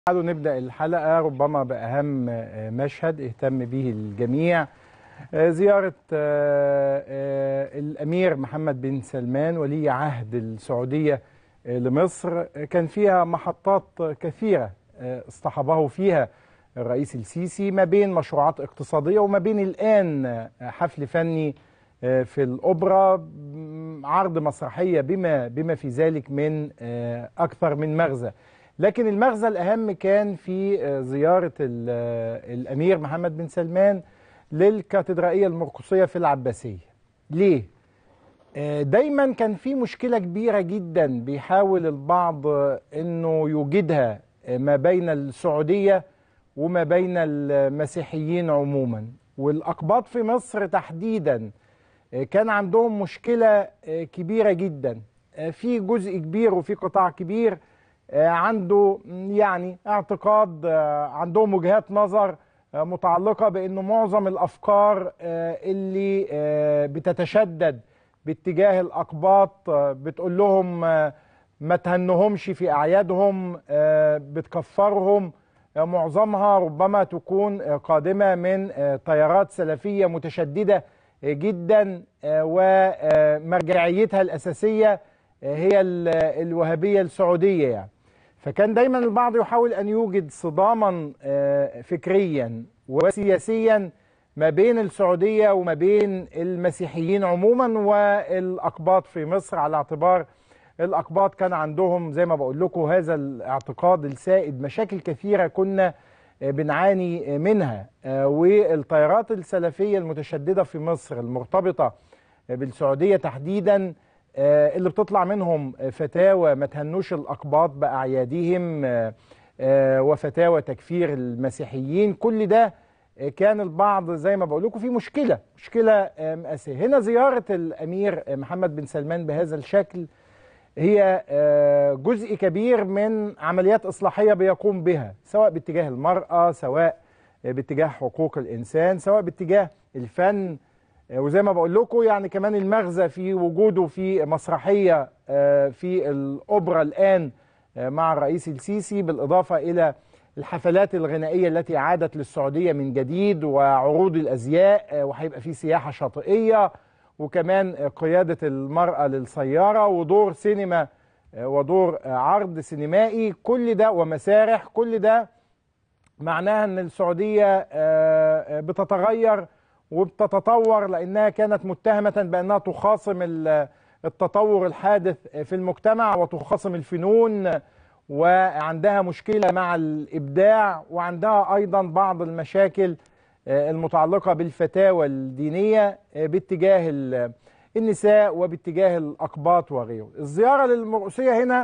تعالوا نبدأ الحلقة ربما بأهم مشهد اهتم به الجميع زيارة الأمير محمد بن سلمان ولي عهد السعودية لمصر كان فيها محطات كثيرة اصطحبه فيها الرئيس السيسي ما بين مشروعات اقتصادية وما بين الآن حفل فني في الأوبرا عرض مسرحية بما بما في ذلك من أكثر من مغزى لكن المغزى الأهم كان في زيارة الأمير محمد بن سلمان للكاتدرائية المرقصية في العباسية ليه؟ دايما كان في مشكلة كبيرة جدا بيحاول البعض أنه يوجدها ما بين السعودية وما بين المسيحيين عموما والأقباط في مصر تحديدا كان عندهم مشكلة كبيرة جدا في جزء كبير وفي قطاع كبير عنده يعني اعتقاد عندهم وجهات نظر متعلقة بأنه معظم الأفكار اللي بتتشدد باتجاه الأقباط بتقول لهم ما تهنهمش في أعيادهم بتكفرهم معظمها ربما تكون قادمة من تيارات سلفية متشددة جدا ومرجعيتها الأساسية هي الوهابية السعودية يعني فكان دايما البعض يحاول أن يوجد صداما فكريا وسياسيا ما بين السعودية وما بين المسيحيين عموما والأقباط في مصر على اعتبار الأقباط كان عندهم زي ما بقول لكم هذا الاعتقاد السائد مشاكل كثيرة كنا بنعاني منها والتيارات السلفية المتشددة في مصر المرتبطة بالسعودية تحديدا اللي بتطلع منهم فتاوى ما تهنوش الأقباط بأعيادهم وفتاوى تكفير المسيحيين كل ده كان البعض زي ما بقول لكم في مشكلة مشكلة مأساة هنا زيارة الأمير محمد بن سلمان بهذا الشكل هي جزء كبير من عمليات إصلاحية بيقوم بها سواء باتجاه المرأة سواء باتجاه حقوق الإنسان سواء باتجاه الفن وزي ما بقول لكم يعني كمان المغزى في وجوده في مسرحية في الأوبرا الآن مع الرئيس السيسي بالإضافة إلى الحفلات الغنائية التي عادت للسعودية من جديد وعروض الأزياء وهيبقى في سياحة شاطئية وكمان قيادة المرأة للسيارة ودور سينما ودور عرض سينمائي كل ده ومسارح كل ده معناها أن السعودية بتتغير وبتتطور لأنها كانت متهمة بأنها تخاصم التطور الحادث في المجتمع وتخاصم الفنون وعندها مشكلة مع الإبداع وعندها أيضا بعض المشاكل المتعلقة بالفتاوى الدينية باتجاه النساء وباتجاه الأقباط وغيره الزيارة للمرؤوسية هنا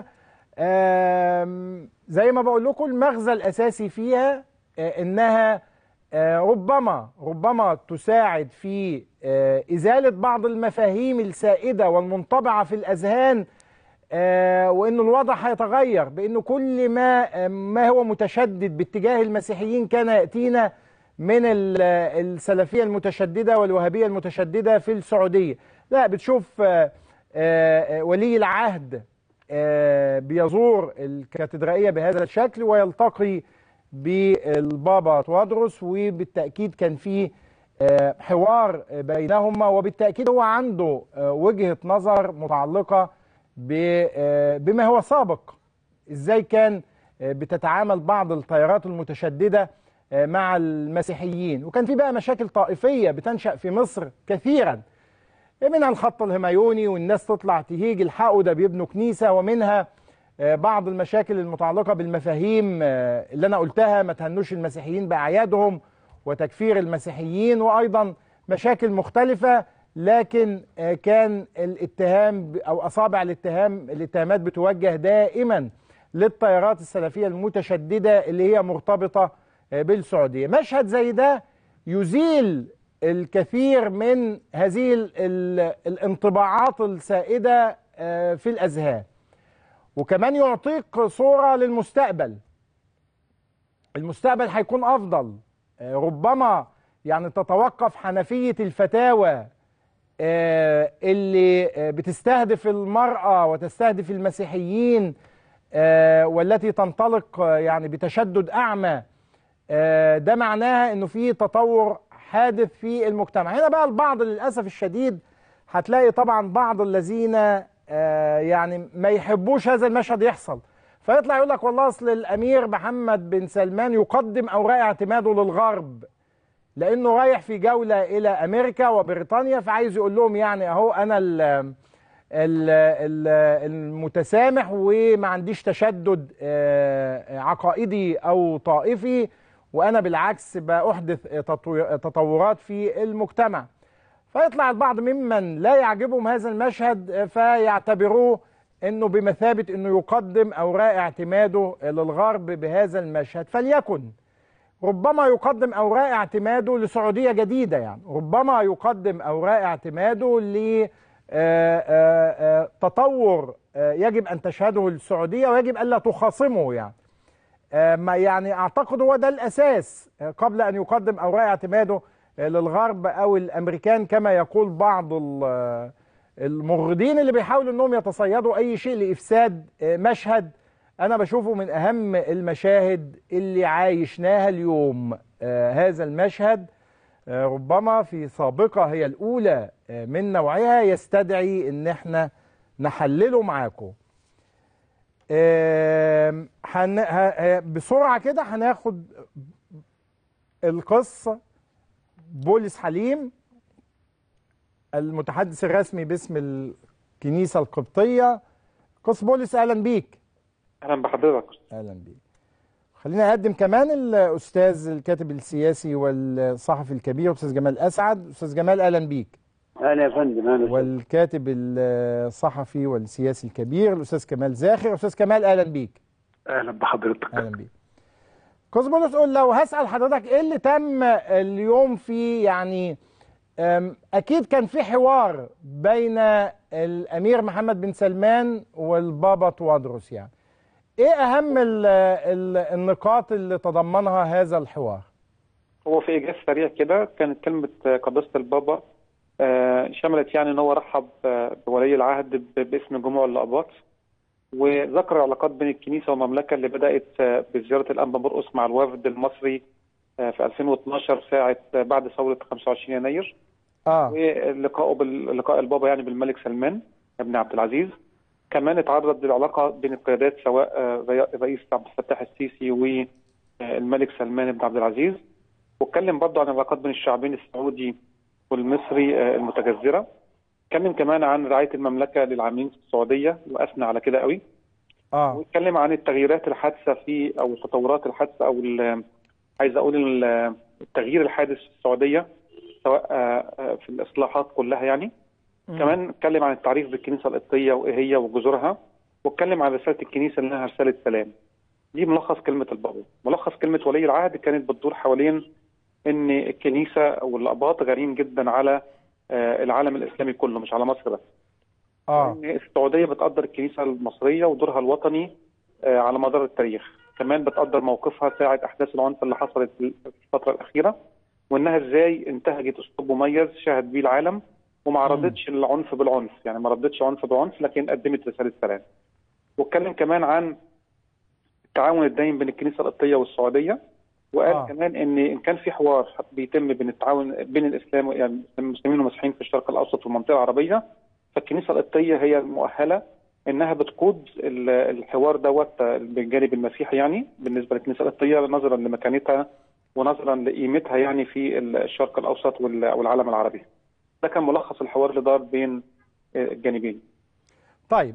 زي ما بقول لكم المغزى الأساسي فيها إنها ربما ربما تساعد في إزالة بعض المفاهيم السائدة والمنطبعة في الأذهان وإنه الوضع هيتغير بأنه كل ما ما هو متشدد باتجاه المسيحيين كان يأتينا من السلفية المتشددة والوهابية المتشددة في السعودية لا بتشوف ولي العهد بيزور الكاتدرائية بهذا الشكل ويلتقي بالبابا توادرس وبالتأكيد كان في حوار بينهما وبالتأكيد هو عنده وجهة نظر متعلقة بما هو سابق ازاي كان بتتعامل بعض التيارات المتشددة مع المسيحيين وكان في بقى مشاكل طائفية بتنشأ في مصر كثيرا منها الخط الهميوني والناس تطلع تهيج الحقوا ده بيبنوا كنيسة ومنها بعض المشاكل المتعلقة بالمفاهيم اللي أنا قلتها ما تهنوش المسيحيين بأعيادهم وتكفير المسيحيين وأيضا مشاكل مختلفة لكن كان الاتهام أو أصابع الاتهام الاتهامات بتوجه دائما للتيارات السلفية المتشددة اللي هي مرتبطة بالسعودية مشهد زي ده يزيل الكثير من هذه الانطباعات السائدة في الأذهان وكمان يعطيك صورة للمستقبل المستقبل هيكون أفضل ربما يعني تتوقف حنفية الفتاوى اللي بتستهدف المرأة وتستهدف المسيحيين والتي تنطلق يعني بتشدد أعمى ده معناها أنه في تطور حادث في المجتمع هنا بقى البعض للأسف الشديد هتلاقي طبعا بعض الذين يعني ما يحبوش هذا المشهد يحصل فيطلع يقول لك والله اصل الامير محمد بن سلمان يقدم اوراق اعتماده للغرب لانه رايح في جوله الى امريكا وبريطانيا فعايز يقول لهم يعني اهو انا ال ال ال المتسامح وما عنديش تشدد عقائدي او طائفي وانا بالعكس بأحدث تطورات في المجتمع فيطلع البعض ممن لا يعجبهم هذا المشهد فيعتبروه انه بمثابه انه يقدم اوراق اعتماده للغرب بهذا المشهد فليكن ربما يقدم اوراق اعتماده لسعوديه جديده يعني ربما يقدم اوراق اعتماده ل تطور يجب ان تشهده السعوديه ويجب الا تخاصمه يعني ما يعني اعتقد هو ده الاساس قبل ان يقدم اوراق اعتماده للغرب او الامريكان كما يقول بعض المغرضين اللي بيحاولوا انهم يتصيدوا اي شيء لافساد مشهد انا بشوفه من اهم المشاهد اللي عايشناها اليوم هذا المشهد ربما في سابقة هي الاولى من نوعها يستدعي ان احنا نحلله معاكم بسرعة كده هناخد القصة بولس حليم المتحدث الرسمي باسم الكنيسة القبطية قس بولس أهلا بيك أهلا بحضرتك أهلا بيك خلينا أقدم كمان الأستاذ الكاتب السياسي والصحفي الكبير أستاذ جمال أسعد أستاذ جمال أهلا بيك أهلا يا فندم أهلا والكاتب الصحفي والسياسي الكبير الأستاذ كمال زاخر أستاذ كمال أهلا بيك أهلا بحضرتك أهلا بيك قس بولس قول لو هسأل حضرتك إيه اللي تم اليوم في يعني أكيد كان في حوار بين الأمير محمد بن سلمان والبابا توادرس يعني إيه أهم ال ال النقاط اللي تضمنها هذا الحوار؟ هو في إيجاز سريع كده كانت كلمة قداسة البابا شملت يعني إن هو رحب بولي العهد باسم جموع الأقباط وذكر العلاقات بين الكنيسة والمملكة اللي بدأت بزيارة الأنبا مرقس مع الوفد المصري في 2012 ساعة بعد ثورة 25 يناير اه ولقائه بلقاء البابا يعني بالملك سلمان بن عبد العزيز كمان اتعرض للعلاقه بين القيادات سواء الرئيس عبد الفتاح السيسي والملك سلمان بن عبد العزيز واتكلم برضه عن العلاقات بين الشعبين السعودي والمصري المتجذره اتكلم كمان عن رعايه المملكه للعاملين في السعوديه واثنى على كده قوي اه واتكلم عن التغييرات الحادثه في او التطورات الحادثه او عايز اقول التغيير الحادث في السعوديه سواء في الاصلاحات كلها يعني م. كمان اتكلم عن التعريف بالكنيسه القبطيه وايه هي وجذورها واتكلم عن رساله الكنيسه انها رساله سلام دي ملخص كلمه البابا ملخص كلمه ولي العهد كانت بتدور حوالين ان الكنيسه والاقباط غارين جدا على العالم الاسلامي كله مش على مصر بس اه ان السعوديه بتقدر الكنيسه المصريه ودورها الوطني على مدار التاريخ كمان بتقدر موقفها ساعه احداث العنف اللي حصلت في الفتره الاخيره وانها ازاي انتهجت اسلوب مميز شهد بيه العالم وما عرضتش العنف بالعنف يعني ما ردتش عنف بعنف لكن قدمت رساله سلام واتكلم كمان عن التعاون الدايم بين الكنيسه القبطيه والسعوديه وقال آه. كمان ان ان كان في حوار بيتم بين التعاون بين الاسلام يعني المسلمين والمسيحيين في الشرق الاوسط والمنطقه العربيه فالكنيسه القبطيه هي المؤهله انها بتقود الحوار دوت بالجانب المسيحي يعني بالنسبه للكنيسه القبطيه نظرا لمكانتها ونظرا لقيمتها يعني في الشرق الاوسط والعالم العربي. ده كان ملخص الحوار اللي دار بين الجانبين. طيب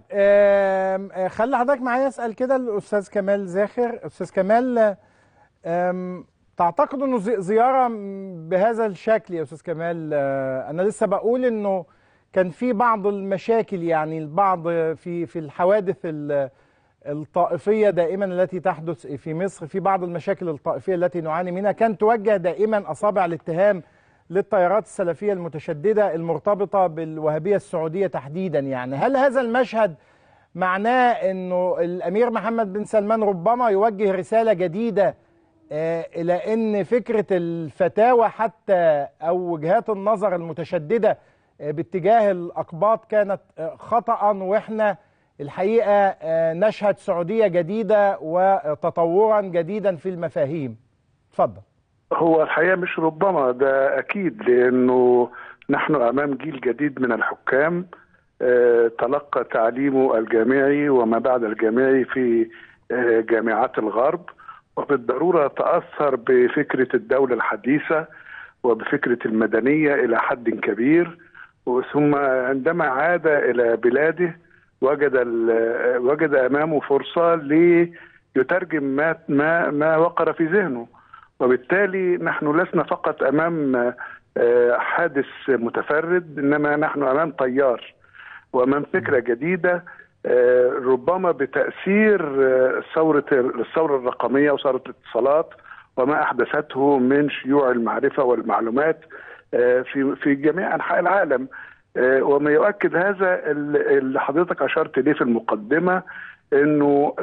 خلي حضرتك معايا اسال كده الاستاذ كمال زاخر، استاذ كمال تعتقد انه زياره بهذا الشكل يا استاذ كمال انا لسه بقول انه كان في بعض المشاكل يعني البعض في في الحوادث الطائفيه دائما التي تحدث في مصر في بعض المشاكل الطائفيه التي نعاني منها كان توجه دائما اصابع الاتهام للتيارات السلفيه المتشدده المرتبطه بالوهابيه السعوديه تحديدا يعني هل هذا المشهد معناه انه الامير محمد بن سلمان ربما يوجه رساله جديده الى ان فكره الفتاوى حتى او وجهات النظر المتشدده باتجاه الاقباط كانت خطا واحنا الحقيقة نشهد سعودية جديدة وتطورا جديدا في المفاهيم اتفضل هو الحقيقة مش ربما ده أكيد لأنه نحن أمام جيل جديد من الحكام تلقى تعليمه الجامعي وما بعد الجامعي في جامعات الغرب وبالضرورة تأثر بفكرة الدولة الحديثة وبفكرة المدنية إلى حد كبير ثم عندما عاد إلى بلاده وجد وجد أمامه فرصة ليترجم ما ما ما وقر في ذهنه وبالتالي نحن لسنا فقط أمام حادث متفرد إنما نحن أمام طيار وأمام فكرة جديدة ربما بتاثير ثوره الثوره الرقميه وثوره الاتصالات وما احدثته من شيوع المعرفه والمعلومات في في جميع انحاء العالم وما يؤكد هذا اللي حضرتك اشرت اليه في المقدمه انه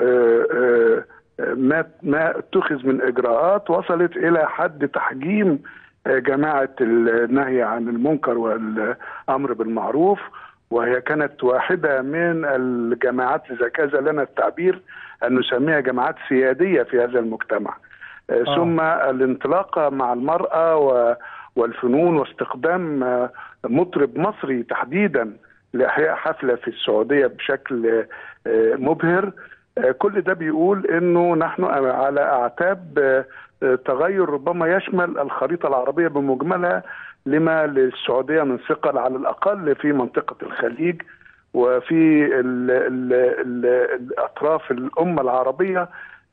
ما ما اتخذ من اجراءات وصلت الى حد تحجيم جماعه النهي عن المنكر والامر بالمعروف وهي كانت واحدة من الجماعات إذا كان لنا التعبير أن نسميها جماعات سيادية في هذا المجتمع آه. ثم الانطلاقة مع المرأة والفنون واستخدام مطرب مصري تحديدا لإحياء حفلة في السعودية بشكل مبهر كل ده بيقول أنه نحن على أعتاب تغير ربما يشمل الخريطة العربية بمجملها لما للسعوديه من ثقل على الاقل في منطقه الخليج وفي ال ال ال الاطراف الامه العربيه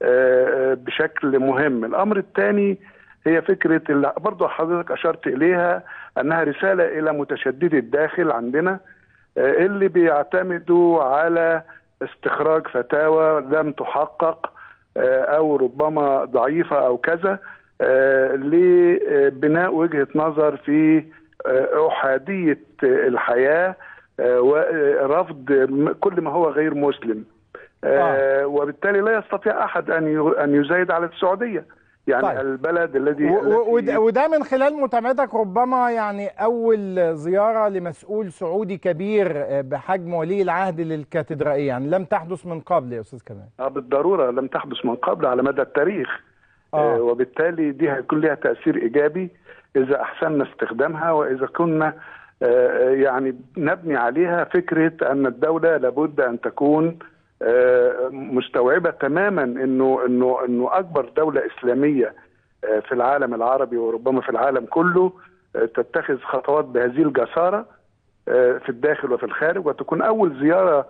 بشكل مهم. الامر الثاني هي فكره اللي برضه حضرتك اشرت اليها انها رساله الى متشددي الداخل عندنا اللي بيعتمدوا على استخراج فتاوى لم تحقق او ربما ضعيفه او كذا لبناء وجهه نظر في احاديه الحياه ورفض كل ما هو غير مسلم آه. وبالتالي لا يستطيع احد ان ان يزايد على السعوديه يعني طيب. البلد الذي وده من خلال متابعتك ربما يعني اول زياره لمسؤول سعودي كبير بحجم ولي العهد للكاتدرائيه يعني لم تحدث من قبل يا استاذ كمال اه بالضروره لم تحدث من قبل على مدى التاريخ آه. وبالتالي دي هيكون لها تاثير ايجابي اذا احسننا استخدامها واذا كنا آه يعني نبني عليها فكره ان الدوله لابد ان تكون آه مستوعبه تماما انه انه انه اكبر دوله اسلاميه آه في العالم العربي وربما في العالم كله تتخذ خطوات بهذه الجساره في الداخل وفي الخارج وتكون اول زياره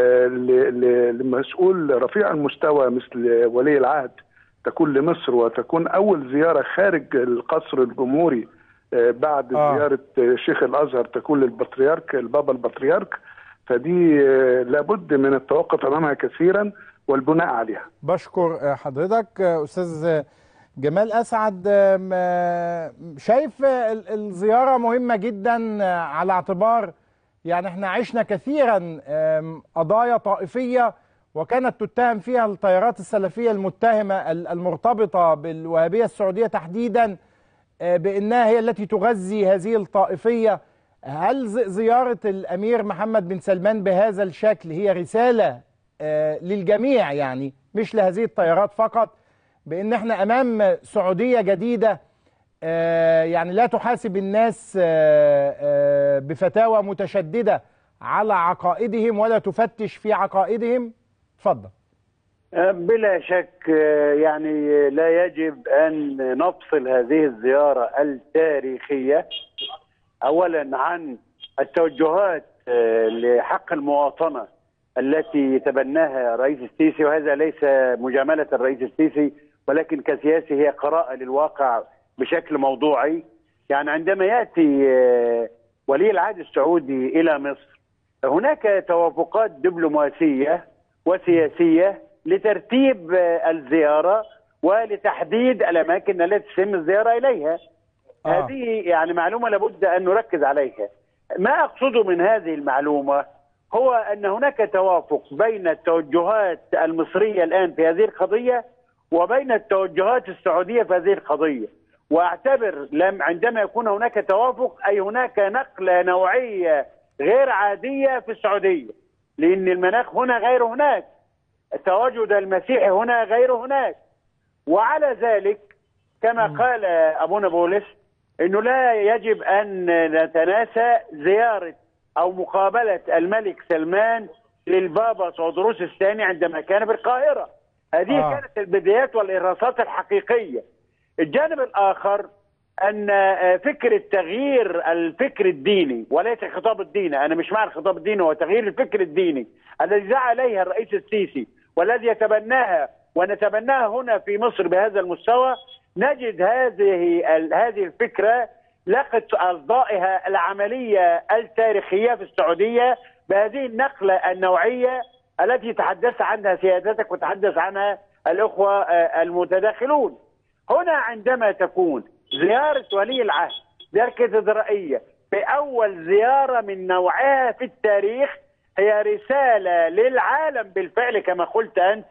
لمسؤول رفيع المستوى مثل ولي العهد تكون لمصر وتكون اول زياره خارج القصر الجمهوري بعد آه. زياره شيخ الازهر تكون للبطريرك البابا البطريرك فدي لابد من التوقف امامها كثيرا والبناء عليها. بشكر حضرتك استاذ جمال اسعد شايف الزياره مهمه جدا على اعتبار يعني احنا عشنا كثيرا قضايا طائفيه وكانت تتهم فيها التيارات السلفيه المتهمه المرتبطه بالوهابيه السعوديه تحديدا بانها هي التي تغذي هذه الطائفيه هل زياره الامير محمد بن سلمان بهذا الشكل هي رساله للجميع يعني مش لهذه التيارات فقط بان احنا امام سعوديه جديده يعني لا تحاسب الناس بفتاوى متشدده على عقائدهم ولا تفتش في عقائدهم اتفضل بلا شك يعني لا يجب ان نفصل هذه الزياره التاريخيه اولا عن التوجهات لحق المواطنه التي تبناها رئيس السيسي وهذا ليس مجامله الرئيس السيسي ولكن كسياسي هي قراءه للواقع بشكل موضوعي يعني عندما ياتي ولي العهد السعودي الى مصر هناك توافقات دبلوماسيه وسياسيه لترتيب الزياره ولتحديد الاماكن التي تتم الزياره اليها. آه. هذه يعني معلومه لابد ان نركز عليها. ما اقصده من هذه المعلومه هو ان هناك توافق بين التوجهات المصريه الان في هذه القضيه وبين التوجهات السعوديه في هذه القضيه. واعتبر لم عندما يكون هناك توافق اي هناك نقله نوعيه غير عاديه في السعوديه. لان المناخ هنا غير هناك تواجد المسيح هنا غير هناك وعلى ذلك كما قال ابونا بولس انه لا يجب ان نتناسى زياره او مقابله الملك سلمان للبابا سودروس الثاني عندما كان بالقاهره هذه آه. آه. كانت البدايات والارهاصات الحقيقيه الجانب الاخر ان آه، فكره تغيير الفكر الديني وليس الخطاب الديني انا مش مع الخطاب الديني هو تغيير الفكر الديني الذي دعا عليها الرئيس السيسي والذي يتبناها ونتبناها هنا في مصر بهذا المستوى نجد هذه ال- هذه الفكره لقت اصدائها العمليه التاريخيه في السعوديه بهذه النقله النوعيه التي تحدثت عنها سيادتك وتحدث عنها الاخوه آه، المتداخلون. هنا عندما تكون زياره ولي العهد زياره كاتدرائيه باول زياره من نوعها في التاريخ هي رساله للعالم بالفعل كما قلت انت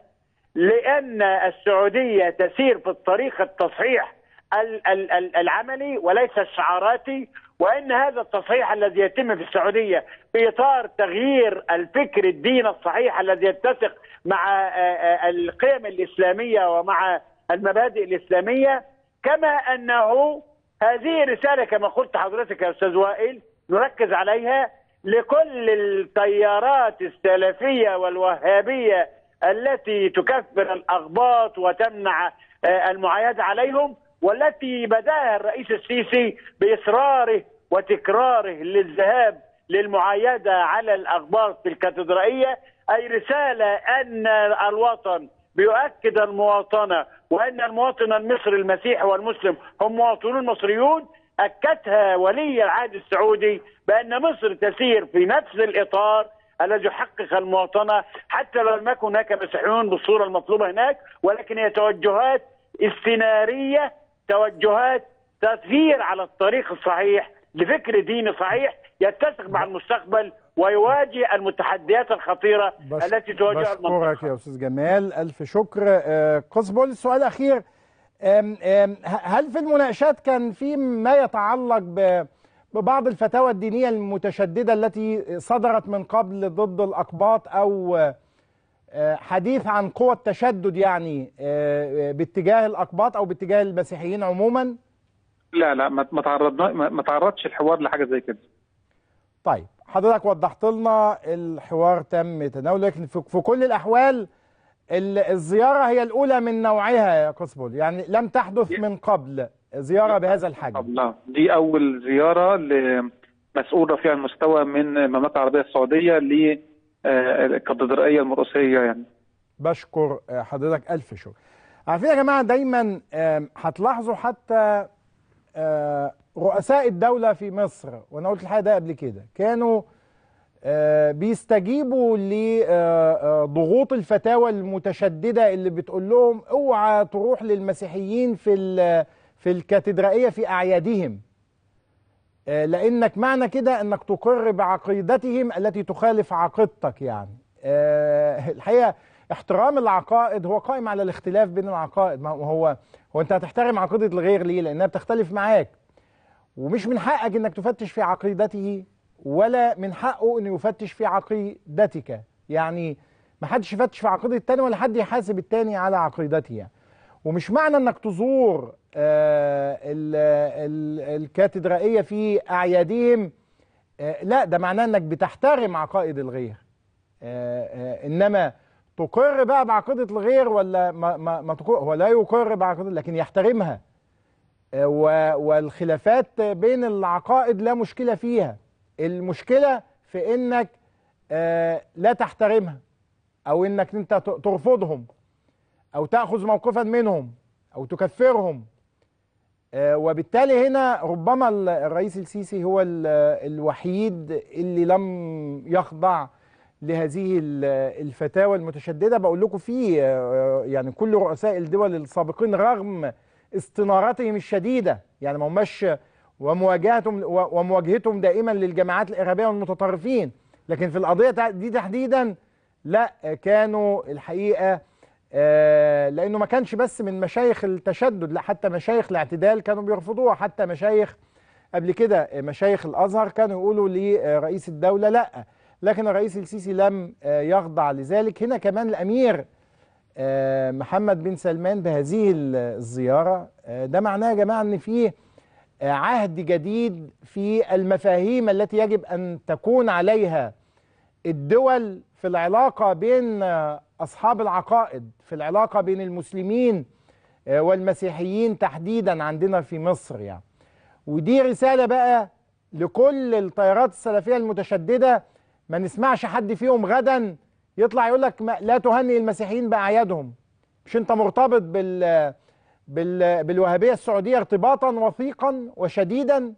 لان السعوديه تسير في الطريق التصحيح ال- ال- ال- العملي وليس الشعاراتي وان هذا التصحيح الذي يتم في السعوديه في اطار تغيير الفكر الدين الصحيح الذي يتسق مع آه، آه، القيم الاسلاميه ومع المبادئ الاسلاميه كما انه هذه رساله كما قلت حضرتك يا استاذ وائل نركز عليها لكل التيارات السلفيه والوهابيه التي تكفر الاغباط وتمنع آه، المعايده عليهم والتي بداها الرئيس السيسي باصراره وتكراره للذهاب للمعايده على الاغباط في الكاتدرائيه اي رساله ان الوطن بيؤكد المواطنه وان المواطن المصري المسيحي والمسلم هم مواطنون مصريون اكدها ولي العهد السعودي بان مصر تسير في نفس الاطار الذي يحقق المواطنه حتى لو لم يكن هناك مسيحيون بالصوره المطلوبه هناك ولكن هي توجهات استناريه توجهات تسيير على الطريق الصحيح لفكر ديني صحيح يتسق مع المستقبل ويواجه المتحديات الخطيره بش- التي تواجه بشكرك المنطقه يا استاذ جمال الف شكر آه، قص بول السؤال الاخير آم، آم، ه- هل في المناقشات كان في ما يتعلق ب- ببعض الفتاوى الدينيه المتشدده التي صدرت من قبل ضد الاقباط او آه، حديث عن قوى التشدد يعني آه، آه، باتجاه الاقباط او باتجاه المسيحيين عموما لا لا ما ما تعرضنا ما ما تعرضش الحوار لحاجه زي كده طيب حضرتك وضحت لنا الحوار تم تناوله لكن في في كل الاحوال ال- الزياره هي الاولى من نوعها يا قصبل يعني لم تحدث من قبل زياره بهذا الحجم طب لا دي اول زياره لمسؤول رفيع المستوى من المملكه العربيه السعوديه للكاتدرائيه المرقسيه يعني بشكر آه، حضرتك الف شكر عارفين يا جماعه دايما آم، هتلاحظوا حتى آه، رؤساء الدوله في مصر وانا قلت الحقيقه ده قبل كده كانوا آه، بيستجيبوا لضغوط الفتاوى المتشدده اللي بتقول لهم اوعى تروح للمسيحيين في ال- في الكاتدرائيه في اعيادهم آه، لانك معنى كده انك تقر بعقيدتهم التي تخالف عقيدتك يعني آه، الحقيقه احترام العقائد هو قائم على الاختلاف بين العقائد ما هو هو انت هتحترم عقيده الغير ليه لانها بتختلف معاك ومش من حقك انك تفتش في عقيدته ولا من حقه انه يفتش في عقيدتك يعني ما حدش يفتش في عقيده التاني ولا حد يحاسب التاني على عقيدته يعني ومش معنى انك تزور آه، ال- ال- الكاتدرائيه في اعيادهم آه، لا ده معناه انك بتحترم عقائد الغير آه، آه، انما تقر بقى بعقيده الغير ولا ما ما, ما تقر هو لا يقر بعقيده لكن يحترمها آه، و- والخلافات بين العقائد لا مشكله فيها المشكله في انك آه، لا تحترمها او انك انت ت- ترفضهم او تاخذ موقفا منهم او تكفرهم آه، وبالتالي هنا ربما ال- الرئيس السيسي هو ال- الوحيد اللي لم يخضع لهذه ال- الفتاوى المتشدده بقول لكم في آه، يعني كل رؤساء الدول السابقين رغم استنارتهم الشديده يعني ما هماش ومواجهتهم ومواجهتهم دائما للجماعات الارهابيه والمتطرفين لكن في القضيه تع- دي تحديدا لا كانوا الحقيقه آه، لانه ما كانش بس من مشايخ التشدد لا حتى مشايخ الاعتدال كانوا بيرفضوها حتى مشايخ قبل كده مشايخ الازهر كانوا يقولوا لرئيس الدوله لا لكن الرئيس السيسي لم آه، يخضع لذلك هنا كمان الأمير آه، محمد بن سلمان بهذه الزيارة آه، ده معناه يا جماعة أن فيه آه، عهد جديد في المفاهيم التي يجب أن تكون عليها الدول في العلاقة بين آه، أصحاب العقائد في العلاقة بين المسلمين آه، والمسيحيين تحديدا عندنا في مصر يعني ودي رسالة بقى لكل التيارات السلفية المتشددة ما نسمعش حد فيهم غدا يطلع يقول لك ما- لا تهنئ المسيحيين بأعيادهم مش انت مرتبط بال بال بالوهابية السعودية ارتباطا وثيقا وشديدا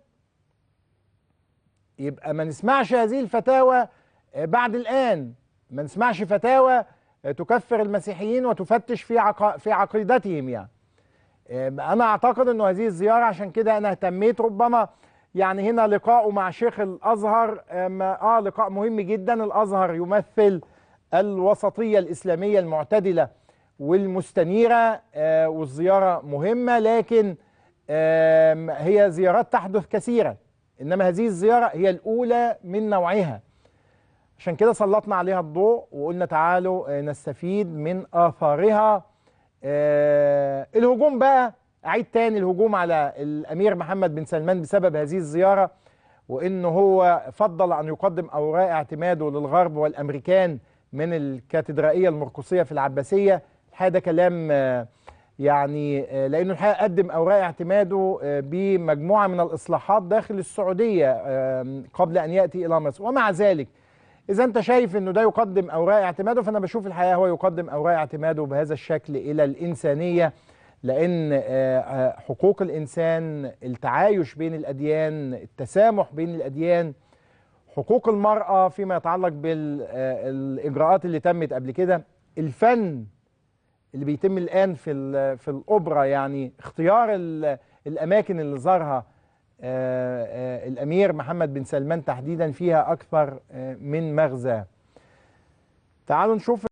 يبقى ما نسمعش هذه الفتاوى آه، بعد الآن ما نسمعش فتاوى آه، تكفر المسيحيين وتفتش في عق... في عقيدتهم يعني آه، انا اعتقد انه هذه الزياره عشان كده انا اهتميت ربما يعني هنا لقاؤه مع شيخ الازهر آه، ما- اه لقاء مهم جدا الازهر يمثل الوسطيه الاسلاميه المعتدله والمستنيره آه، والزياره مهمه لكن آم، هي زيارات تحدث كثيرا انما هذه الزياره هي الاولى من نوعها عشان كده سلطنا عليها الضوء وقلنا تعالوا آه، نستفيد من اثارها آه، الهجوم بقى اعيد تاني الهجوم على الامير محمد بن سلمان بسبب هذه الزياره وانه هو فضل ان يقدم اوراق اعتماده للغرب والامريكان من الكاتدرائيه المرقسيه في العباسيه الحقيقه ده كلام آه، يعني آه، لانه الحقيقه قدم اوراق اعتماده آه، بمجموعه من الاصلاحات داخل السعوديه آه، قبل ان ياتي الى مصر ومع ذلك اذا انت شايف انه ده يقدم اوراق اعتماده فانا بشوف الحقيقه هو يقدم اوراق اعتماده بهذا الشكل الى الانسانيه لان آه، آه، حقوق الانسان التعايش بين الاديان التسامح بين الاديان حقوق المراه فيما يتعلق بالاجراءات اللي تمت قبل كده الفن اللي بيتم الان في ال- في الاوبرا يعني اختيار ال- الاماكن اللي زارها آه، آه، الامير محمد بن سلمان تحديدا فيها اكثر آه، من مغزى تعالوا نشوف